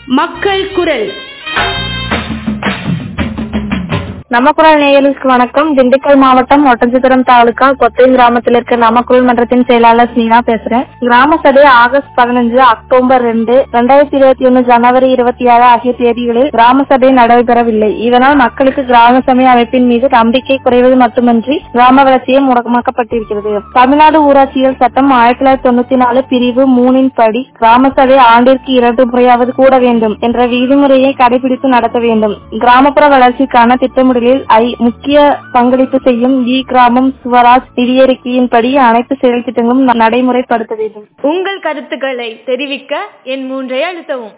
மக்கள் குரல் நமக்குரல் நேயர்களுக்கு வணக்கம் திண்டுக்கல் மாவட்டம் ஒட்டஞ்சித்திரம் தாலுகா கொத்தையம் கிராமத்தில் இருக்க நமக்குரல் மன்றத்தின் செயலாளர் ஸ்னீனா பேசுறேன் கிராம சபை ஆகஸ்ட் பதினஞ்சு அக்டோபர் ரெண்டு ரெண்டாயிரத்தி இருபத்தி ஒன்னு ஜனவரி இருபத்தி ஆறு ஆகிய தேதிகளில் கிராம சபை நடைபெறவில்லை இதனால் மக்களுக்கு கிராம சபை அமைப்பின் மீது நம்பிக்கை குறைவது மட்டுமின்றி கிராம வளர்ச்சியை முடக்கமாக்கப்பட்டிருக்கிறது தமிழ்நாடு ஊராட்சியல் சட்டம் ஆயிரத்தி தொள்ளாயிரத்தி தொண்ணூத்தி நாலு பிரிவு மூணின் படி கிராம சபை ஆண்டிற்கு இரண்டு முறையாவது கூட வேண்டும் என்ற விதிமுறையை கடைபிடித்து நடத்த வேண்டும் கிராமப்புற வளர்ச்சிக்கான திட்டமிடலில் ஐ முக்கிய பங்களிப்பு செய்யும் இ கிராமம் சுவராஜ் நிதியறிக்கையின்படி அனைத்து செயல் திட்டங்களும் நடைமுறைப்படுத்த வேண்டும் உங்கள் கருத்துக்களை தெரிவிக்க என் மூன்றை அழுத்தவும்